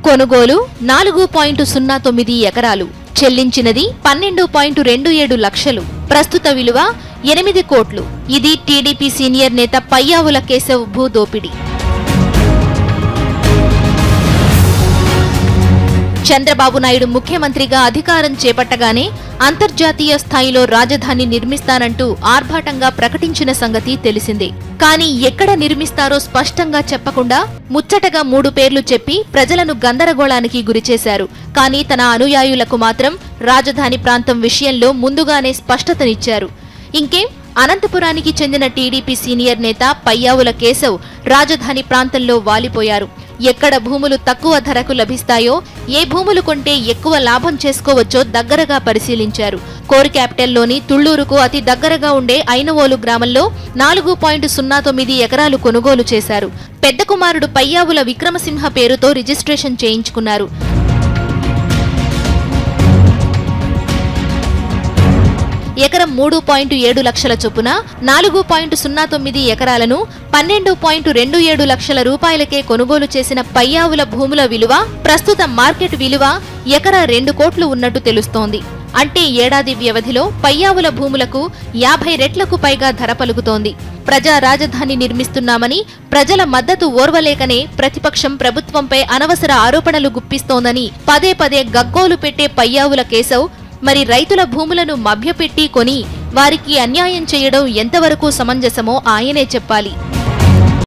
కొనుగోలు నాలుగు పాయింట్ సున్నా తొమ్మిది ఎకరాలు చెల్లించినది పన్నెండు పాయింట్ రెండు ఏడు లక్షలు ప్రస్తుత విలువ ఎనిమిది కోట్లు ఇది టీడీపీ సీనియర్ నేత పయ్యావుల కేశవ్ భూ దోపిడీ చంద్రబాబు నాయుడు ముఖ్యమంత్రిగా అధికారం చేపట్టగానే అంతర్జాతీయ స్థాయిలో రాజధాని నిర్మిస్తానంటూ ఆర్భాటంగా ప్రకటించిన సంగతి తెలిసిందే కానీ ఎక్కడ నిర్మిస్తారో స్పష్టంగా చెప్పకుండా ముచ్చటగా మూడు పేర్లు చెప్పి ప్రజలను గందరగోళానికి గురిచేశారు కానీ తన అనుయాయులకు మాత్రం రాజధాని ప్రాంతం విషయంలో ముందుగానే స్పష్టతనిచ్చారు ఇంకేం అనంతపురానికి చెందిన టీడీపీ సీనియర్ నేత పయ్యావుల కేశవ్ రాజధాని ప్రాంతంలో వాలిపోయారు ఎక్కడ భూములు తక్కువ ధరకు లభిస్తాయో ఏ భూములు కొంటే ఎక్కువ లాభం చేసుకోవచ్చో దగ్గరగా పరిశీలించారు కోర్ క్యాపిటల్లోని తుళ్లూరుకు అతి దగ్గరగా ఉండే ఐనవోలు గ్రామంలో నాలుగు పాయింట్ సున్నా తొమ్మిది ఎకరాలు కొనుగోలు చేశారు పెద్ద కుమారుడు పయ్యావుల విక్రమసింహ పేరుతో రిజిస్ట్రేషన్ చేయించుకున్నారు ఎకరం మూడు పాయింట్ ఏడు లక్షల చొప్పున నాలుగు పాయింట్ సున్నా తొమ్మిది ఎకరాలను పన్నెండు పాయింట్ రెండు ఏడు లక్షల రూపాయలకే కొనుగోలు చేసిన పయ్యావుల భూముల విలువ ప్రస్తుత మార్కెట్ విలువ ఎకరా రెండు కోట్లు ఉన్నట్టు తెలుస్తోంది అంటే ఏడాది వ్యవధిలో పయ్యావుల భూములకు యాభై రెట్లకు పైగా ధర పలుకుతోంది ప్రజా రాజధాని నిర్మిస్తున్నామని ప్రజల మద్దతు ఓర్వలేకనే ప్రతిపక్షం ప్రభుత్వంపై అనవసర ఆరోపణలు గుప్పిస్తోందని పదే పదే గగ్గోలు పెట్టే పయ్యావుల కేశవ్ మరి రైతుల భూములను మభ్యపెట్టి కొని వారికి అన్యాయం చేయడం ఎంతవరకు సమంజసమో ఆయనే చెప్పాలి